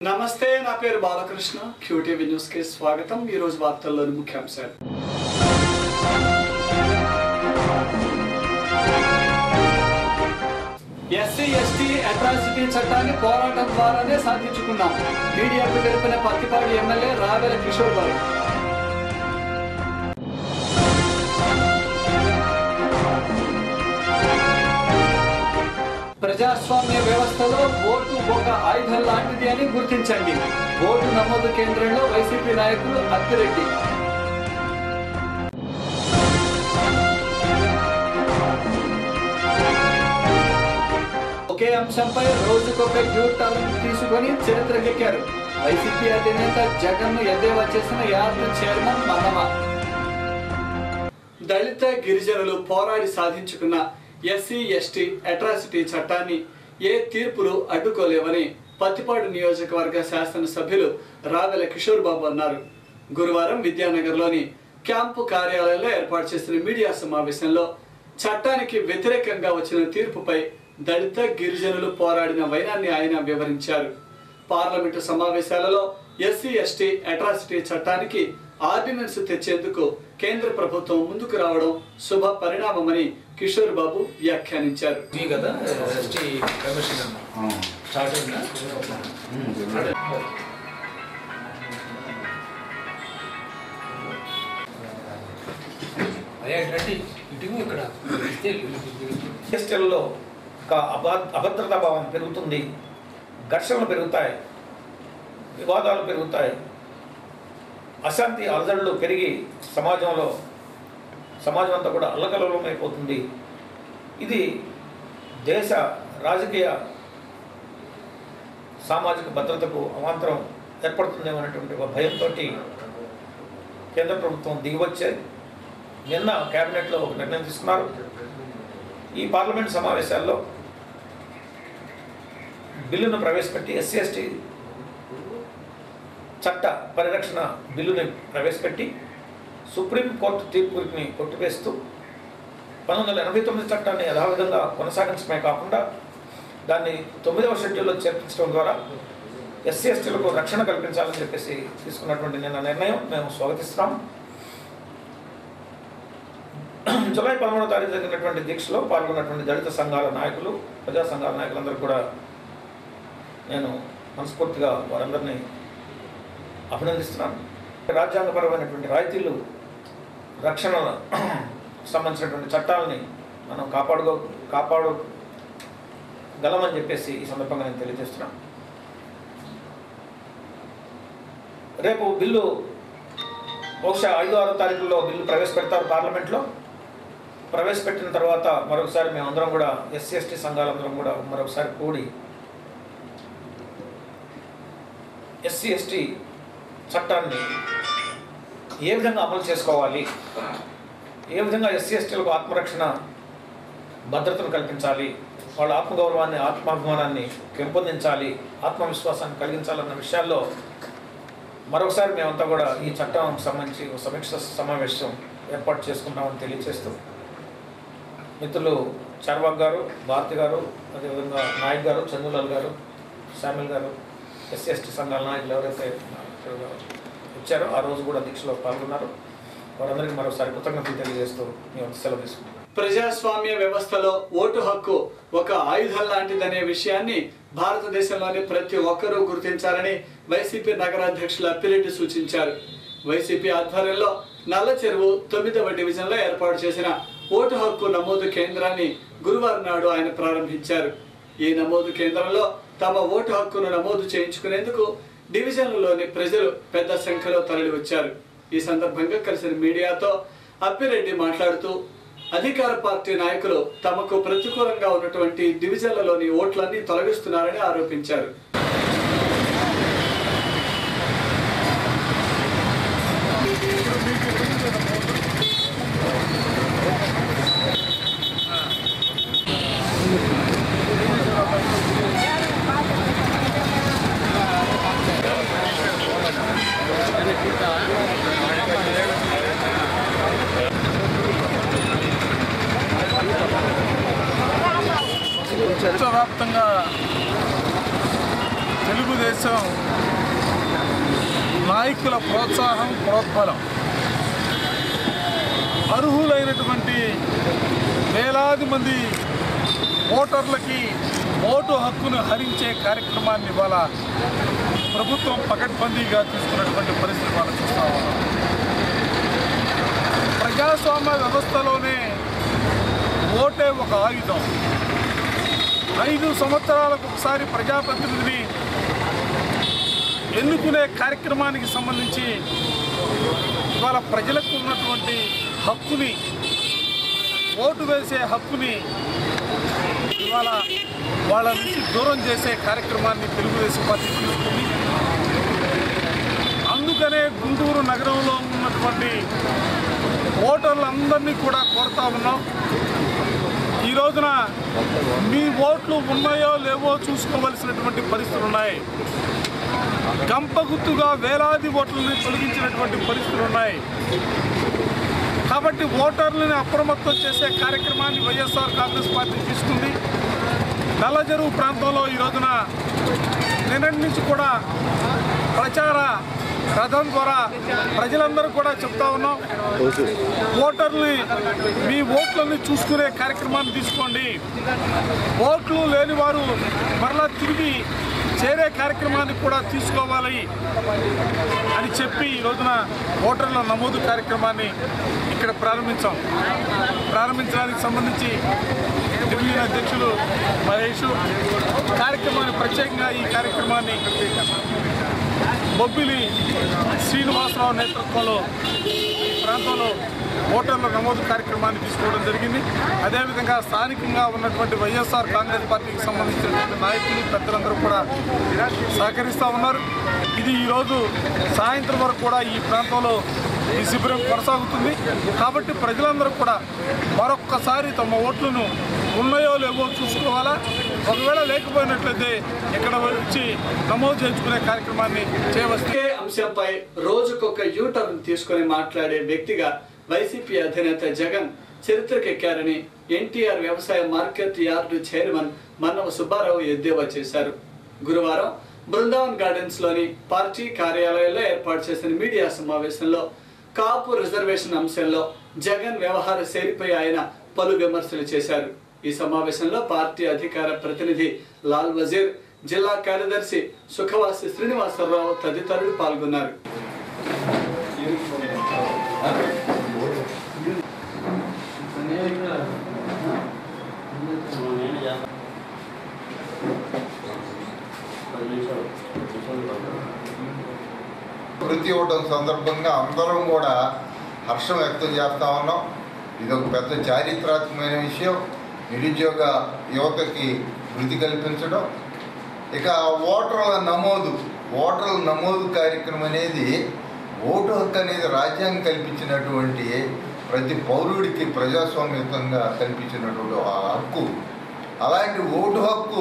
నమస్తే నా పేరు బాలకృష్ణ క్యూటీవీ న్యూస్ కి స్వాగతం ఈ రోజు వార్తల్లోని ముఖ్యాంశాలు ఎస్సీ ఎస్టీ అట్రాసిటీ చట్టాన్ని పోరాటం ద్వారానే సాధించుకున్నాం మీడియాకు తెలిపిన పత్తిపాడు ఎమ్మెల్యే రావెల కిషోర్ బాబు ప్రజాస్వామ్య వ్యవస్థలో ఓటు ఒక ఆయుధం లాంటిది అని గుర్తించండి ఓటు నమోదు కేంద్రంలో వైసీపీ నాయకులు అత్తిరెడ్డి ఒకే అంశంపై రోజుకొక యూ టర్న్ తీసుకొని చరిత్రకెక్కారు వైసీపీ అధినేత జగన్ ను ఎద్దేవా చేసిన యార్డ్ చైర్మన్ మన్నమ దళిత గిరిజనులు పోరాడి సాధించుకున్న ఎస్సీ ఎస్టీ అట్రాసిటీ చట్టాన్ని ఏ తీర్పులు అడ్డుకోలేవని పత్తిపాడు నియోజకవర్గ శాసనసభ్యులు రావెల కిషోర్ బాబు అన్నారు గురువారం విద్యానగర్లోని క్యాంపు కార్యాలయంలో ఏర్పాటు చేసిన మీడియా సమావేశంలో చట్టానికి వ్యతిరేకంగా వచ్చిన తీర్పుపై దళిత గిరిజనులు పోరాడిన వైనాన్ని ఆయన వివరించారు పార్లమెంటు సమావేశాలలో ఎస్సీ ఎస్టీ అట్రాసిటీ చట్టానికి ఆర్డినెన్స్ తెచ్చేందుకు కేంద్ర ప్రభుత్వం ముందుకు రావడం శుభ పరిణామమని కిషోర్ బాబు వ్యాఖ్యానించారు ఇది కదా ఎస్టీ కమిషన్ స్టార్ట్ అయిందా అదే ఏంటంటే ఇటు ఇక్కడ ఇస్తే ఎస్టీలలో ఒక అభా అభద్రతా భావం పెరుగుతుంది ఘర్షణలు పెరుగుతాయి వివాదాలు పెరుగుతాయి అశాంతి అలజడులు పెరిగి సమాజంలో సమాజం అంతా కూడా అల్లకల్లోలమైపోతుంది ఇది దేశ రాజకీయ సామాజిక భద్రతకు అవాంతరం ఏర్పడుతుందేమో అనేటువంటి ఒక భయంతో కేంద్ర ప్రభుత్వం దిగివచ్చాయి నిన్న కేబినెట్లో ఒక నిర్ణయం తీసుకున్నారు ఈ పార్లమెంట్ సమావేశాల్లో బిల్లును ప్రవేశపెట్టి ఎస్సీ ఎస్టీ చట్ట పరిరక్షణ బిల్లుని ప్రవేశపెట్టి సుప్రీంకోర్టు తీర్పుని కొట్టివేస్తూ పంతొమ్మిది వందల ఎనభై తొమ్మిది చట్టాన్ని యథావిధంగా కొనసాగించడమే కాకుండా దాన్ని తొమ్మిదవ షెడ్యూల్లో చేర్పించడం ద్వారా ఎస్సీ ఎస్టీలకు రక్షణ కల్పించాలని చెప్పేసి తీసుకున్నటువంటి నిన్న నిర్ణయం మేము స్వాగతిస్తున్నాం జూలై పదమూడవ తారీఖు జరిగినటువంటి దీక్షలో పాల్గొన్నటువంటి దళిత సంఘాల నాయకులు ప్రజా సంఘాల నాయకులందరూ కూడా నేను మనస్ఫూర్తిగా వారందరినీ అభినందిస్తున్నాను రాజ్యాంగపరమైనటువంటి రాయితీలు రక్షణ సంబంధించినటువంటి చట్టాలని మనం కాపాడుకో కాపాడు గలమని చెప్పేసి ఈ సందర్భంగా నేను తెలియజేస్తున్నాను రేపు బిల్లు బహుశా ఐదో ఆరో తారీఖుల్లో బిల్లు ప్రవేశపెడతారు పార్లమెంట్లో ప్రవేశపెట్టిన తర్వాత మరొకసారి మేమందరం కూడా ఎస్సీ ఎస్టీ సంఘాలందరం కూడా మరొకసారి కూడి ఎస్సీ ఎస్టీ చట్టాన్ని ఏ విధంగా అమలు చేసుకోవాలి ఏ విధంగా ఎస్సీ ఎస్టీలకు ఆత్మరక్షణ భద్రతను కల్పించాలి వాళ్ళ ఆత్మగౌరవాన్ని ఆత్మాభిమానాన్ని పెంపొందించాలి ఆత్మవిశ్వాసాన్ని కలిగించాలన్న విషయాల్లో మరొకసారి మేమంతా కూడా ఈ చట్టం సంబంధించి ఒక సమీక్ష సమావేశం ఏర్పాటు చేసుకుంటామని తెలియజేస్తూ మిత్రులు చార్వాక్ గారు భారతి గారు అదేవిధంగా నాయక్ గారు చందులాల్ గారు శామిల్ గారు ఎస్సీ ఎస్టీ సంఘాల నాయకులు ఎవరైతే వచ్చారో ఆ రోజు కూడా దీక్షలో పాల్గొన్నారు వారందరికీ మరోసారి కృతజ్ఞతలు తెలియజేస్తూ మేము సెలవు తీసుకుంటాం ప్రజాస్వామ్య వ్యవస్థలో ఓటు హక్కు ఒక ఆయుధం లాంటిదనే విషయాన్ని భారతదేశంలోని ప్రతి ఒక్కరూ గుర్తించాలని వైసీపీ నగరాధ్యక్షులు అప్పిరెడ్డి సూచించారు వైసీపీ ఆధ్వర్యంలో నల్ల చెరువు తొమ్మిదవ డివిజన్లో ఏర్పాటు చేసిన ఓటు హక్కు నమోదు కేంద్రాన్ని గురువారం నాడు ఆయన ప్రారంభించారు ఈ నమోదు కేంద్రంలో తమ ఓటు హక్కును నమోదు చేయించుకునేందుకు డివిజన్లలోని ప్రజలు పెద్ద సంఖ్యలో తరలి వచ్చారు ఈ సందర్భంగా కలిసిన మీడియాతో అప్పిరెడ్డి మాట్లాడుతూ అధికార పార్టీ నాయకులు తమకు ప్రతికూలంగా ఉన్నటువంటి డివిజన్లలోని ఓట్లన్నీ తొలగిస్తున్నారని ఆరోపించారు విశ్వవ్యాప్తంగా ఉద్దేశం నాయకుల ప్రోత్సాహం ప్రోద్బలం అర్హులైనటువంటి వేలాది మంది ఓటర్లకి ఓటు హక్కును హరించే కార్యక్రమాన్ని ఇవాళ ప్రభుత్వం పకడ్బందీగా తీసుకున్నటువంటి పరిస్థితి మనం చూస్తా ఉన్నాం ప్రజాస్వామ్య వ్యవస్థలోనే ఓటే ఒక ఆయుధం ఐదు సంవత్సరాలకు ఒకసారి ప్రజాప్రతినిధిని ఎన్నుకునే కార్యక్రమానికి సంబంధించి ఇవాళ ప్రజలకు ఉన్నటువంటి హక్కుని ఓటు వేసే హక్కుని ఇవాళ వాళ్ళ నుంచి దూరం చేసే కార్యక్రమాన్ని తెలుగుదేశం పార్టీ తీసుకుంది అందుకనే గుంటూరు నగరంలో ఉన్నటువంటి ఓటర్లందరినీ కూడా కోరుతా ఉన్నాం ఈ రోజున మీ ఓట్లు ఉన్నాయో లేవో చూసుకోవలసినటువంటి పరిస్థితులు ఉన్నాయి గంపగుత్తుగా వేలాది ఓట్లని తొలగించినటువంటి పరిస్థితులు ఉన్నాయి కాబట్టి ఓటర్లని అప్రమత్తం చేసే కార్యక్రమాన్ని వైఎస్ఆర్ కాంగ్రెస్ పార్టీ తీసుకుంది నల్లజరువు ప్రాంతంలో ఈ రోజున నిన్నటి నుంచి కూడా ప్రచార రథం ద్వారా ప్రజలందరూ కూడా చెప్తా ఉన్నాం ఓటర్ని మీ ఓట్లని చూసుకునే కార్యక్రమాన్ని తీసుకోండి ఓట్లు లేని వారు మరలా తిరిగి చేరే కార్యక్రమాన్ని కూడా తీసుకోవాలి అని చెప్పి ఈ రోజున ఓటర్ల నమోదు కార్యక్రమాన్ని ఇక్కడ ప్రారంభించాం ప్రారంభించడానికి సంబంధించి డివిజన్ అధ్యక్షులు మహేష్ కార్యక్రమాన్ని ప్రత్యేకంగా ఈ కార్యక్రమాన్ని బొబ్బిలి శ్రీనివాసరావు నేతృత్వంలో ఈ ప్రాంతంలో ఓటర్ల నమోదు కార్యక్రమాన్ని తీసుకోవడం జరిగింది అదేవిధంగా స్థానికంగా ఉన్నటువంటి వైఎస్ఆర్ కాంగ్రెస్ పార్టీకి సంబంధించినటువంటి నాయకులు పెద్దలందరూ కూడా సహకరిస్తూ ఉన్నారు ఇది ఈరోజు సాయంత్రం వరకు కూడా ఈ ప్రాంతంలో ఈ శిబిరం కొనసాగుతుంది కాబట్టి ప్రజలందరూ కూడా మరొక్కసారి తమ ఓట్లను ఉన్నాయో లేవో చూసుకోవాలా ఒకవేళ లేకపోయినట్లయితే ఇక్కడ వచ్చి నమోదు చేసుకునే కార్యక్రమాన్ని చేయవచ్చు ఒకే అంశంపై రోజుకొక యూటర్న్ తీసుకొని మాట్లాడే వ్యక్తిగా వైసీపీ అధినేత జగన్ చరిత్రకెక్కారని ఎన్టీఆర్ వ్యవసాయ market yard chairman Mannava Subbarao ఎద్దేవా చేశారు గురువారం బృందావన్ గార్డెన్స్ లోని పార్టీ కార్యాలయంలో ఏర్పాటు చేసిన మీడియా సమావేశంలో కాపు రిజర్వేషన్ అంశంలో జగన్ వ్యవహార శైలిపై ఆయన పలు విమర్శలు చేశారు ఈ సమావేశంలో పార్టీ అధికార ప్రతినిధి లాల్ వజీర్ జిల్లా కార్యదర్శి సుఖవాసి శ్రీనివాసరావు తదితరులు పాల్గొన్నారు వృత్తి ఇవ్వడం సందర్భంగా అందరం కూడా హర్షం వ్యక్తం చేస్తా ఉన్నాం ఇది ఒక పెద్ద చారిత్రాత్మకమైన విషయం నిరుద్యోగ యువతకి వృత్తి కల్పించడం ఇక ఓటర్ల నమోదు ఓటర్ల నమోదు కార్యక్రమం అనేది ఓటు హక్కు అనేది రాజ్యాంగం కల్పించినటువంటి ప్రతి పౌరుడికి ప్రజాస్వామ్యతంగా కల్పించినటువంటి ఆ హక్కు అలాంటి ఓటు హక్కు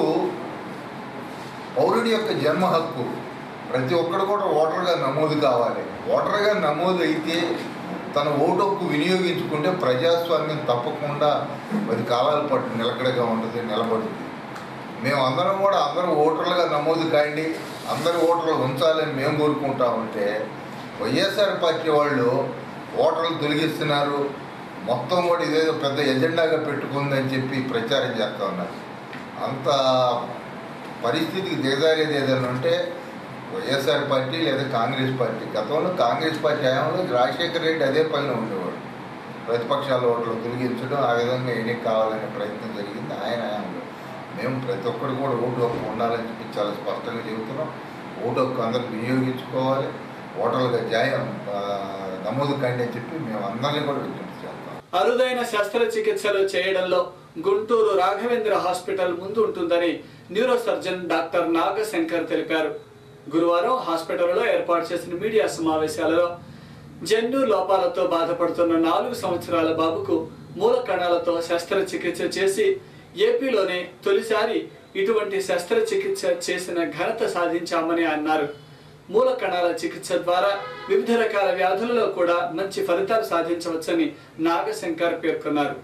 పౌరుడి యొక్క జన్మ హక్కు ప్రతి ఒక్కడు కూడా ఓటర్గా నమోదు కావాలి ఓటర్గా నమోదు అయితే తన ఓటు హక్కు వినియోగించుకుంటే ప్రజాస్వామ్యం తప్పకుండా పది కాలాల పాటు నిలకడగా ఉంటుంది నిలబడుతుంది మేము అందరం కూడా అందరూ ఓటర్లుగా నమోదు కాండి అందరు ఓటర్లు ఉంచాలని మేము కోరుకుంటా ఉంటే వైఎస్ఆర్ పార్టీ వాళ్ళు ఓటర్లు తొలగిస్తున్నారు మొత్తం కూడా ఇదేదో పెద్ద ఎజెండాగా పెట్టుకుందని చెప్పి ప్రచారం చేస్తూ ఉన్నారు అంత పరిస్థితికి దిగజారేది ఏదైనా ఉంటే వైఎస్ఆర్ పార్టీ లేదా కాంగ్రెస్ పార్టీ గతంలో కాంగ్రెస్ పార్టీ హయాంలో రాజశేఖర రెడ్డి అదే పనిలో ఉండేవాడు ప్రతిపక్షాల ఓట్లు తొలగించడం ఆ విధంగా ఎన్నిక కావాలనే ప్రయత్నం జరిగింది ఆయన హయాంలో మేము ప్రతి ఒక్కరు కూడా ఓటు హక్కు ఉండాలని చెప్పి చాలా స్పష్టంగా చెబుతున్నాం ఓటు హక్కు అందరూ వినియోగించుకోవాలి ఓటర్లుగా జాయం ఆ, నమోదు కండి అని చెప్పి మేము అందరినీ కూడా విజ్ఞప్తి చేస్తాం అరుదైన శస్త్రచికిత్సలు చేయడంలో గుంటూరు రాఘవేంద్ర హాస్పిటల్ ముందు ఉంటుందని న్యూరో సర్జన్ డాక్టర్ నాగశంకర్ తెలిపారు గురువారం హాస్పిటల్లో ఏర్పాటు చేసిన మీడియా సమావేశాలలో జన్యు లోపాలతో బాధపడుతున్న నాలుగు సంవత్సరాల బాబుకు మూల కణాలతో శస్త్రచికిత్స చేసి ఏపీలోనే తొలిసారి ఇటువంటి శస్త్రచికిత్స చేసిన ఘనత సాధించామని అన్నారు మూల కణాల చికిత్స ద్వారా వివిధ రకాల వ్యాధులలో కూడా మంచి ఫలితాలు సాధించవచ్చని నాగశంకర్ పేర్కొన్నారు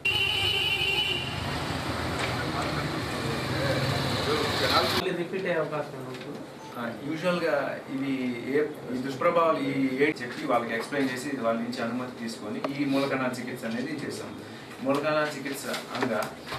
మళ్ళీ రిపీట్ అయ్యే అవకాశం ఉంటుంది యూజువల్గా ఇవి ఏ ఈ దుష్ప్రభావాలు ఈ ఏ చెప్పి వాళ్ళకి ఎక్స్ప్లెయిన్ చేసి వాళ్ళ నుంచి అనుమతి తీసుకొని ఈ మూలకణాల చికిత్స అనేది చేసాం మూలకణాల చికిత్స అనగా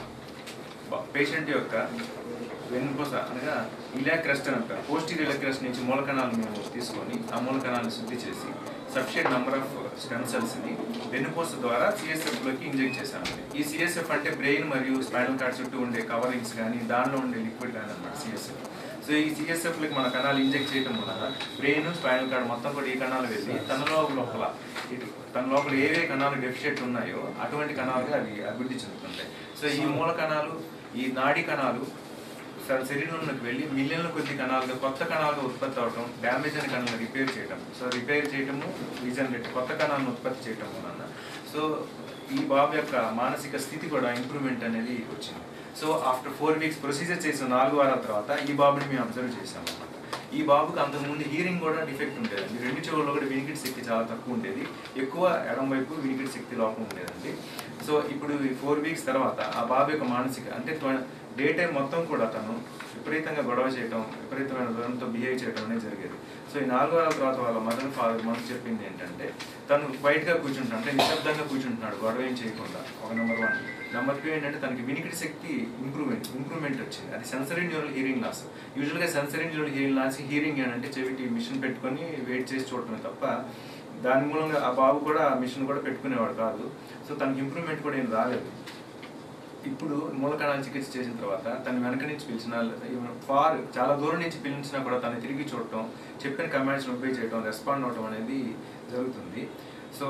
పేషెంట్ యొక్క వెన్నుపూస అనగా ఇలాక్రెస్ట్ అని అంటారు పోస్టీరియర్ ఇలాక్రెస్ట్ నుంచి మూలకణాలు మేము తీసుకొని ఆ మూలకణాలను శుద్ధి చేసి సఫిషియెంట్ నెంబర్ ఆఫ్ స్టెమ్ సెల్స్ని వెన్నుపూస ద్వారా సిఎస్ఎఫ్లోకి ఇంజెక్ట్ చేశాము ఈ సిఎస్ఎఫ్ అంటే బ్రెయిన్ మరియు స్పైనల్ కార్డ్ చుట్టూ ఉండే కవరింగ్స్ కానీ దానిలో ఉండే లిక్విడ్ కానీ అనమాట సిఎస్ఎఫ్ సో ఈ సిఎస్ఎఫ్లకి మన కణాలు ఇంజెక్ట్ చేయడం వలన బ్రెయిన్ స్పైనల్ కార్డ్ మొత్తం కూడా ఈ కణాలు వెళ్ళి తనలో లోపల ఇటు తన లోపల ఏవే కణాలు డెఫిషియట్ ఉన్నాయో అటువంటి కణాలుగా అవి అభివృద్ధి చెందుతుంటాయి సో ఈ మూల కణాలు ఈ నాడి కణాలు శ- శరీరంలోకి వెళ్ళి మిలియన్ల కొద్ది కణాలుగా కొత్త కణాలుగా ఉత్పత్తి అవడం డ్యామేజ్ అయిన కణాలను రిపేర్ చేయడం సో రిపేర్ చేయటము రీజనరేట్ కొత్త కణాలను ఉత్పత్తి చేయటం వలన సో ఈ బాబు యొక్క మానసిక స్థితి కూడా ఇంప్రూవ్మెంట్ అనేది వచ్చింది so after four weeks procedure చేసిన నాలుగు వారాల తర్వాత ఈ బాబుని మేము అబ్జర్వ్ చేసాము అన్నమాట ఈ బాబుకి అంతకుముందు హీరింగ్ కూడా డిఫెక్ట్ ఉండేదండి రెండు చెవుల్లో కూడా వినికిడి శక్తి చాలా తక్కువ ఉండేది ఎక్కువ ఎడం వైపు వినికిడి శక్తి లోపం ఉండేదండి సో ఇప్పుడు ఈ ఫోర్ వీక్స్ తర్వాత ఆ బాబు యొక్క మానసిక అంటే డే టైం మొత్తం కూడా తను విపరీతంగా గొడవ చేయటం విపరీతమైన దూరంతో బిహేవ్ చేయడం అనేది జరిగేది సో ఈ నాలుగు వారాల తర్వాత వాళ్ళ మదర్ ఫాదర్ మనకు చెప్పింది ఏంటంటే తను వైట్గా కూర్చుంటాడు అంటే నిశ్శబ్దంగా కూర్చుంటున్నాడు గొడవ ఏం చేయకుండా ఒక నెంబర్ వన్ నెంబర్ టూ ఏంటంటే తనకి వినికిడి శక్తి ఇంప్రూవ్మెంట్ ఇంప్రూవ్మెంట్ వచ్చింది అది సెన్సరీ న్యూరల్ హీరింగ్ లాస్ యూజువల్గా sensory neural hearing loss hearing ఏంటంటే చెవిటి మిషన్ పెట్టుకొని వెయిట్ చేసి చూడటమే తప్ప దాని మూలంగా ఆ బాబు కూడా ఆ మిషన్ కూడా పెట్టుకునేవాడు కాదు సో తనకి ఇంప్రూవ్మెంట్ కూడా ఏం రాలేదు ఇప్పుడు మూలకణాల చికిత్స చేసిన తర్వాత తను వెనక నుంచి పిలిచిన ఫార్ చాలా దూరం నుంచి పిలిచినా కూడా తను తిరిగి చూడటం చెప్పిన కమాండ్స్ ఒబే చేయడం రెస్పాండ్ అవడం అనేది జరుగుతుంది సో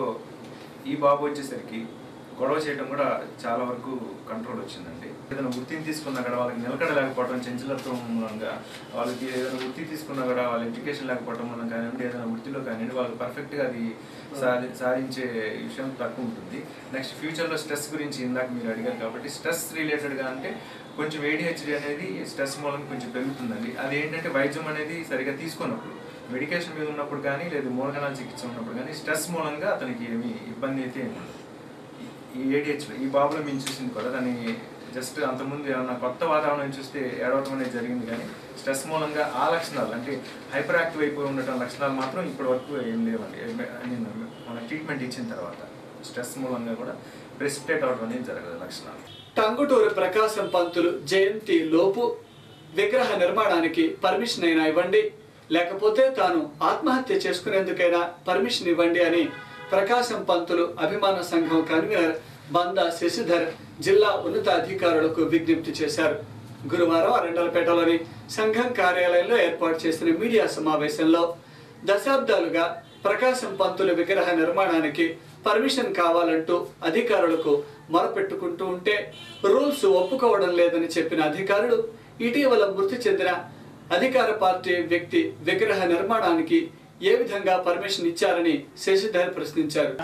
ఈ బాబు వచ్చేసరికి గొడవ చేయడం కూడా చాలా వరకు కంట్రోల్ వచ్చిందండి ఏదైనా వృత్తిని తీసుకున్నా కూడా వాళ్ళకి నిలకడలేకపోవడం చంచలత్వం మూలంగా వాళ్ళకి ఏదైనా వృత్తి తీసుకున్నా కూడా వాళ్ళ ఎడ్యుకేషన్ లేకపోవడం మూలం కానివ్వండి ఏదైనా వృత్తిలో కానివ్వండి వాళ్ళు పర్ఫెక్ట్గా అది సాధి సాధించే విషయం తక్కువ ఉంటుంది నెక్స్ట్ ఫ్యూచర్లో స్ట్రెస్ గురించి ఇందాక మీరు అడిగారు కాబట్టి స్ట్రెస్ రిలేటెడ్గా అంటే కొంచెం ఏడిహెచ్డి అనేది స్ట్రెస్ మూలంగా కొంచెం పెరుగుతుందండి అది ఏంటంటే వైద్యం అనేది సరిగా తీసుకున్నప్పుడు మెడికేషన్ మీద ఉన్నప్పుడు కానీ లేదు మూలకణాల చికిత్స ఉన్నప్పుడు కానీ స్ట్రెస్ మూలంగా అతనికి ఏమి ఇబ్బంది అయితే ఏమి ఉండదు. ఈ- ఈ ఏడిహెచ్లో ఈ బాబులో మేము చూసింది కూడా దాన్ని జస్ట్ అంతకుముందు ఏమన్నా కొత్త వాతావరణం చూస్తే ఏడవటం అనేది జరిగింది కానీ స్ట్రెస్ మూలంగా ఆ లక్షణాలు అంటే హైపర్ యాక్టివ్ అయిపోయి ఉండటం లక్షణాలు మాత్రం ఇప్పటి వరకు ఏం లేవండి ఐ మీన్ మన ట్రీట్మెంట్ ఇచ్చిన తర్వాత స్ట్రెస్ మూలంగా కూడా ప్రెసిపిటేట్ అవడం అనేది జరగదు లక్షణాలు టంగుటూరు ప్రకాశం పంతులు జయంతి లోపు విగ్రహ నిర్మాణానికి పర్మిషన్ అయినా ఇవ్వండి లేకపోతే తాను ఆత్మహత్య చేసుకునేందుకైనా పర్మిషన్ ఇవ్వండి అని ప్రకాశం పంతులు అభిమాన సంఘం కన్వీనర్ బందా శశిధర్ జిల్లా ఉన్నతాధికారులకు విజ్ఞప్తి చేశారు గురువారం అరండలపేటలోని సంఘం కార్యాలయంలో ఏర్పాటు చేసిన మీడియా సమావేశంలో దశాబ్దాలుగా ప్రకాశం పంతుల విగ్రహ నిర్మాణానికి పర్మిషన్ కావాలంటూ అధికారులకు మొరపెట్టుకుంటూ ఉంటే రూల్స్ ఒప్పుకోవడం లేదని చెప్పిన అధికారులు ఇటీవల మృతి చెందిన అధికార పార్టీ వ్యక్తి విగ్రహ నిర్మాణానికి ఏ విధంగా పర్మిషన్ ఇచ్చారని శశిధర్ ప్రశ్నించారు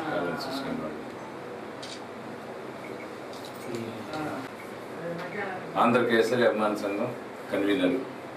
ఆంధ్ర కేసరి అభిమాన సంఘం కన్వీనర్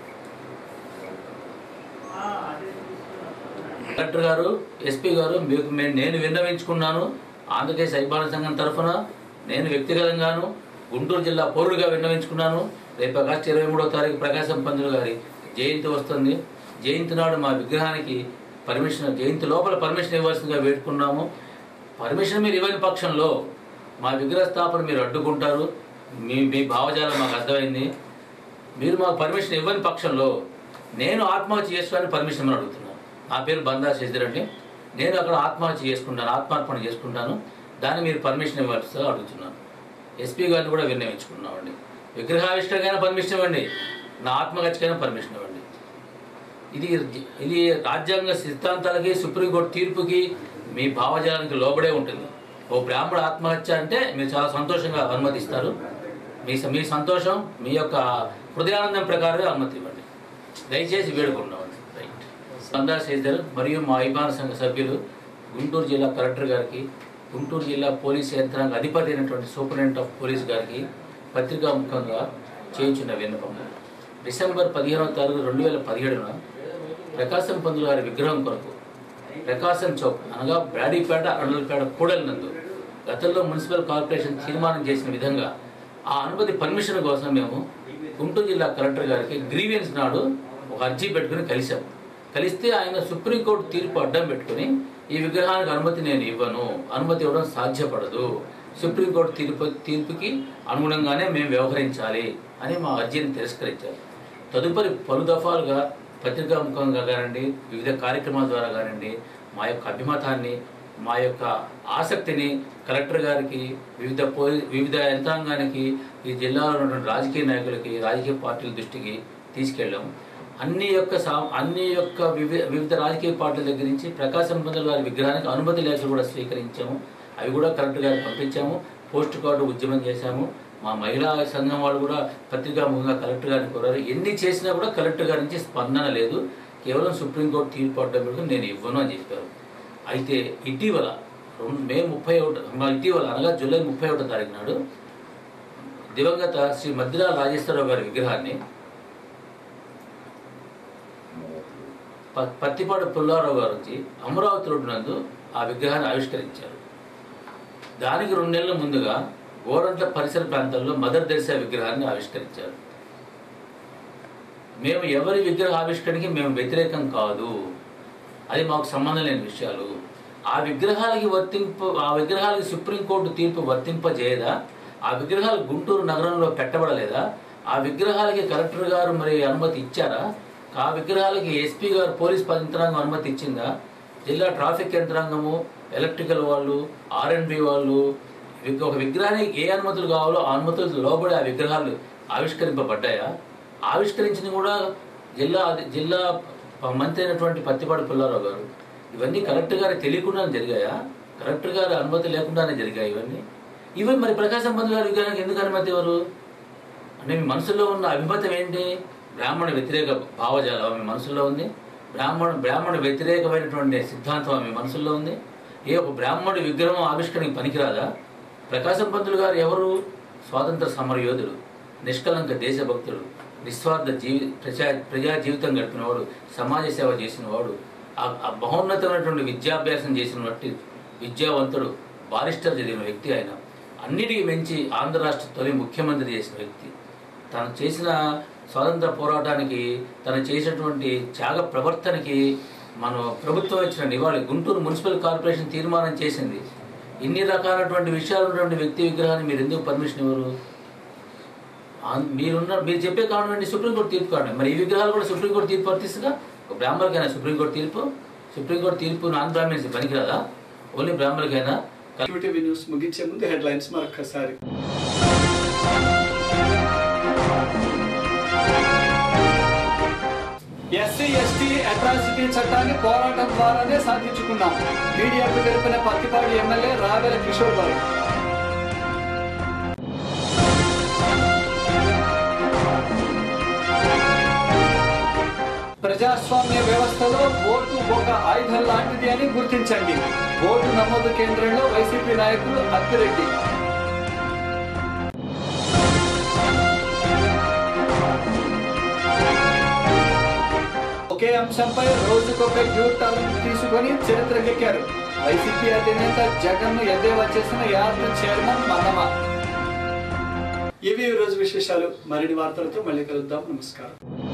కలెక్టర్ గారు ఎస్పీ గారు మీకు మే- నేను విన్నవించుకున్నాను ఆంధ్రప్రదేశ్ అభిమాన సంఘం తరఫున నేను వ్యక్తిగతంగాను గుంటూరు జిల్లా పౌరుడిగా విన్నవించుకున్నాను రేపు ఆగస్టు ఇరవై మూడో తారీఖు ప్రకాశం పంతులు గారి జయంతి వస్తుంది జయంతి నాడు మా విగ్రహానికి పర్మిషన్ జయంతి లోపల పర్మిషన్ ఇవ్వాల్సిందిగా వేడుకున్నాము పర్మిషన్ మీరు ఇవ్వని పక్షంలో మా విగ్రహ స్థాపన మీరు అడ్డుకుంటారు మీ మీ భావజాలం మాకు అర్థమైంది మీరు మాకు పర్మిషన్ ఇవ్వని పక్షంలో నేను ఆత్మహత్య చేసుకోవాలని పర్మిషన్ ఇవ్వమని అడుగుతున్నాను నా పేరు బందా శశిధర్ అండి నేను అక్కడ ఆత్మహత్య చేసుకుంటాను ఆత్మార్పణ చేసుకుంటాను దాన్ని మీరు పర్మిషన్ ఇవ్వాల్సి అడుగుతున్నాను ఎస్పీ గారిని కూడా విన్నవించుకున్నామండి విగ్రహావిష్కరణకైనా పర్మిషన్ ఇవ్వండి నా ఆత్మహత్యకైనా పర్మిషన్ ఇవ్వండి ఇది ఇది రాజ్యాంగ సిద్ధాంతాలకి సుప్రీంకోర్టు తీర్పుకి మీ భావజాలానికి లోబడే ఉంటుంది ఓ బ్రాహ్మణ ఆత్మహత్య అంటే మీరు చాలా సంతోషంగా అనుమతిస్తారు మీ మీ సంతోషం మీ యొక్క హృదయానందం ప్రకారమే అనుమతి ఇవ్వండి దయచేసి వేడుకున్నామండి రైట్ సందా శేఖర్ మరియు మా అభిమాన సంఘ సభ్యులు గుంటూరు జిల్లా కలెక్టర్ గారికి గుంటూరు జిల్లా పోలీస్ యంత్రాంగ అధిపతి అయినటువంటి సూపరింటెండెంట్ ఆఫ్ పోలీస్ గారికి పత్రికా ముఖంగా చేయించిన విన్నపం డిసెంబర్ పదిహేనవ తారీఖు రెండు వేల పదిహేడున ప్రకాశం పంతులు గారి విగ్రహం కొరకు ప్రకాశం చౌక్ అనగా బ్రాడీపేట అడలపేట కూడలినందు గతంలో మున్సిపల్ కార్పొరేషన్ తీర్మానం చేసిన విధంగా ఆ అనుమతి పర్మిషన్ కోసం మేము గుంటూరు జిల్లా కలెక్టర్ గారికి గ్రీవియన్స్ నాడు ఒక అర్జీ పెట్టుకుని కలిశాం కలిస్తే ఆయన సుప్రీంకోర్టు తీర్పు అడ్డం పెట్టుకుని ఈ విగ్రహానికి అనుమతి నేను ఇవ్వను అనుమతి ఇవ్వడం సాధ్యపడదు సుప్రీంకోర్టు తీర్పు తీర్పుకి అనుగుణంగానే మేము వ్యవహరించాలి అని మా అర్జీని తిరస్కరించారు తదుపరి పలు దఫాలుగా పత్రికా ముఖంగా కానివ్వండి వివిధ కార్యక్రమాల ద్వారా కానివ్వండి మా యొక్క అభిమతాన్ని మా యొక్క ఆసక్తిని కలెక్టర్ గారికి వివిధ పోలీ వివిధ యంత్రాంగానికి ఈ జిల్లాలో ఉన్నటువంటి రాజకీయ నాయకులకి రాజకీయ పార్టీల దృష్టికి తీసుకెళ్ళాం అన్ని యొక్క సా అన్ని యొక్క వివిధ వివిధ రాజకీయ పార్టీల దగ్గర నుంచి ప్రకాశం పంతులు గారి విగ్రహానికి అనుమతి లేఖలు కూడా స్వీకరించాము అవి కూడా కలెక్టర్ గారికి పంపించాము పోస్ట్ కార్డు ఉద్యమం చేశాము మా మహిళా సంఘం వాళ్ళు కూడా పత్రికా ముఖంగా కలెక్టర్ గారిని కోరారు ఎన్ని చేసినా కూడా కలెక్టర్ గారి నుంచి స్పందన లేదు కేవలం సుప్రీంకోర్టు తీర్పు అడ్డం పెట్టుకుని నేను ఇవ్వను అని చెప్పారు అయితే ఇటీవల రెండు- మే ముప్పై ఒకటి మా ఇటీవల అనగా జూలై ముప్పై ఒకటో తారీఖు నాడు దివంగత శ్రీ మద్దిరా రాజేశ్వరరావు గారి విగ్రహాన్ని ప- పత్తిపాడు పుల్లారావు గారు వచ్చి అమరావతి రోడ్డు నందు ఆ విగ్రహాన్ని ఆవిష్కరించారు దానికి రెండు నెలల ముందుగా గోరంట్ల పరిసర ప్రాంతాల్లో మదర్ దర్శా విగ్రహాన్ని ఆవిష్కరించారు మేము ఎవరి విగ్రహ ఆవిష్కరణకి మేము వ్యతిరేకం కాదు అది మాకు సంబంధం లేని విషయాలు ఆ విగ్రహాలకి వర్తింపు ఆ విగ్రహాలకి సుప్రీంకోర్టు తీర్పు వర్తింపజేయదా ఆ విగ్రహాలు గుంటూరు నగరంలో పెట్టబడలేదా ఆ విగ్రహాలకి కలెక్టర్ గారు మరి అనుమతి ఇచ్చారా ఆ విగ్రహాలకి ఎస్పీ గారు పోలీస్ యంత్రాంగం అనుమతి ఇచ్చిందా జిల్లా ట్రాఫిక్ యంత్రాంగము ఎలక్ట్రికల్ వాళ్ళు ఆర్ఎండ్బి వాళ్ళు విగ్- ఒక విగ్రహానికి ఏ అనుమతులు కావాలో ఆ అనుమతులు లోబడి ఆ విగ్రహాలు ఆవిష్కరింపబడ్డాయా ఆవిష్కరించిన కూడా జిల్లా అధి- జిల్లా ప- మంత్రి అయినటువంటి పత్తిపాడు పుల్లారావు గారు ఇవన్నీ కలెక్టర్ గారికి తెలియకుండానే జరిగాయా కలెక్టర్ గారి అనుమతి లేకుండానే జరిగాయి ఇవన్నీ ఇవి మరి ప్రకాశం పంతులు గారి విగ్రహానికి ఎందుకు అనుమతి ఇవ్వరు అంటే మీ మనసులో ఉన్న అభిమతం ఏంటి బ్రాహ్మణ వ్యతిరేక భావజాలం మీ మనసులో ఉంది బ్రాహ్మణ బ్రాహ్మణ వ్యతిరేకమైనటువంటి సిద్ధాంతం మీ మనసులో ఉంది ఏ ఒక బ్రాహ్మణుడి విగ్రహం ఆవిష్కరణకి పనికిరాదా ప్రకాశం పంతులు గారు ఎవరు స్వాతంత్ర సమర యోధుడు నిష్కలంక దేశభక్తుడు నిస్వార్థ జీవి ప్రజా ప్రజా జీవితం గడిపినవాడు సమాజ సేవ చేసినవాడు ఆ- ఆ మహోన్నతమైనటువంటి విద్యాభ్యాసం చేసినటువంటి విద్యావంతుడు బారిస్టర్ చదివిన వ్యక్తి ఆయన అన్నిటికీ మించి ఆంధ్ర రాష్ట్ర తొలి ముఖ్యమంత్రి చేసిన వ్యక్తి తను చేసిన స్వాతంత్ర పోరాటానికి తను చేసినటువంటి త్యాగ ప్రవర్తనకి మన ప్రభుత్వం ఇచ్చిన నివాళి గుంటూరు మున్సిపల్ కార్పొరేషన్ తీర్మానం చేసింది ఇన్ని రకాలటువంటి విషయాలు ఉన్నటువంటి వ్యక్తి విగ్రహాన్ని మీరు ఎందుకు పర్మిషన్ ఇవ్వరు ఆ- మీరున్న మీరు చెప్పే కారణం ఏంటి సుప్రీంకోర్టు తీర్పు కారణం మరి ఈ విగ్రహాలు కూడా సుప్రీంకోర్టు తీర్పు వర్తిస్తుందా ఒక బ్రాహ్మణులకైనా సుప్రీంకోర్టు తీర్పు సుప్రీంకోర్టు తీర్పు నాన్ బ్రాహ్మణ్స్ పనికిరాదా ఓన్లీ బ్రాహ్మణులకైనా టీవీ న్యూస్ ముగించే ముందు హెడ్లైన్స్ మరొకసారి ఎస్సీ ఎస్టీ అట్రాసిటీ చట్టాన్ని పోరాటం ద్వారానే సాధించుకున్నాం మీడియాకు తెలిపిన పత్తిపాడు ఎమ్మెల్యే రావెల కిషోర్ గారు ప్రజాస్వామ్య వ్యవస్థలో ఓటు ఒక ఆయుధం లాంటిది అని గుర్తించండి ఓటు నమోదు కేంద్రంలో వైసీపీ నాయకులు అక్కిరెడ్డి ఒకే అంశంపై రోజుకొక యూ టర్న్ తీసుకొని చరిత్రకెక్కారు వైసీపీ అధినేత జగన్ ను ఎద్దేవా చేసిన యార్డ్ చైర్మన్ మన్నమ ఇవి ఈ రోజు విశేషాలు మరిన్ని వార్తలతో మళ్ళీ కలుద్దాం నమస్కారం